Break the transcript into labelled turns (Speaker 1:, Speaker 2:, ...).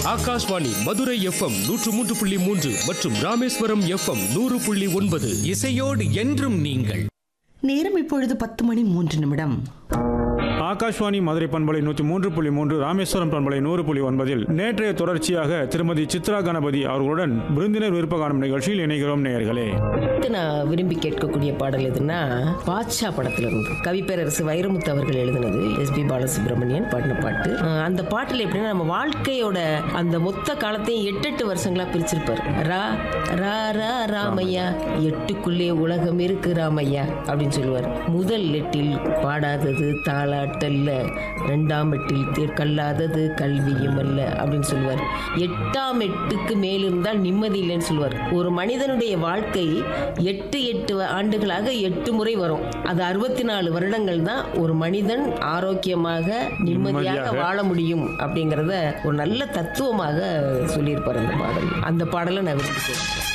Speaker 1: Akashvani Madurai FM நூற்று மூன்று புள்ளி மூன்று மற்றும் ராமேஸ்வரம் எஃப்எம் நூறு புள்ளி ஒன்பது
Speaker 2: இசையோடு என்றும் நீங்கள்
Speaker 3: நேரம் இப்பொழுது பத்து மணி மூன்று நிமிடம்
Speaker 4: ஆகாஷ்வாணி மதுரை பண்பலை நூற்றி மூன்று புள்ளி மூன்று ராமேஸ்வரம் பண்பலை நூறு புள்ளி ஒன்பதில் நேற்றைய தொடர்ச்சியாக திருமதி சித்ரா கணபதி அவர்களுடன் விருந்தினர் விருப்ப காணும் நிகழ்ச்சியில் இணைகிறோம் நேயர்களே
Speaker 5: அடுத்து நான் விரும்பி கேட்கக்கூடிய பாடல் எதுன்னா பாட்ஷா படத்துல இருந்து கவிப்பேரரசு வைரமுத்து அவர்கள் எழுதினது எஸ்பி பாலசுப்ரமணியன் பாடின பாட்டு அஹ் அந்த பாட்டுல எப்படின்னா நம்ம வாழ்க்கையோட அந்த மொத்த காலத்தையும் எட்டு எட்டு வருஷங்களா பிரிச்சிருப்பார் ரா ரா ரா ராமையா எட்டுக்குள்ளே உலகம் இருக்கு ராமையா அப்படின்னு சொல்லுவார் முதல் எட்டில் பாடாதது தாளாட்டல்ல ரெண்டாம் எட்டில் தேர் கல்லாதது கல்வியும் அல்ல அப்படின்னு சொல்லுவார் எட்டாம் எட்டுக்கு மேலிருந்தால் நிம்மதி இல்லைன்னு சொல்லுவார் ஒரு மனிதனுடைய வாழ்க்கை எட்டு எட்டு ஆண்டுகளாக எட்டு முறை வரும் அது அறுபத்தி நாலு வருடங்கள் தான் ஒரு மனிதன் ஆரோக்கியமாக நிம்மதியாக
Speaker 4: நிம்மதியாக.
Speaker 5: வாழ முடியும் அப்படிங்கிறத ஒரு நல்ல தத்துவமாக சொல்லியிருப்பார் அந்த பாடல் அந்த பாடலை நான் விரும்புகிறேன்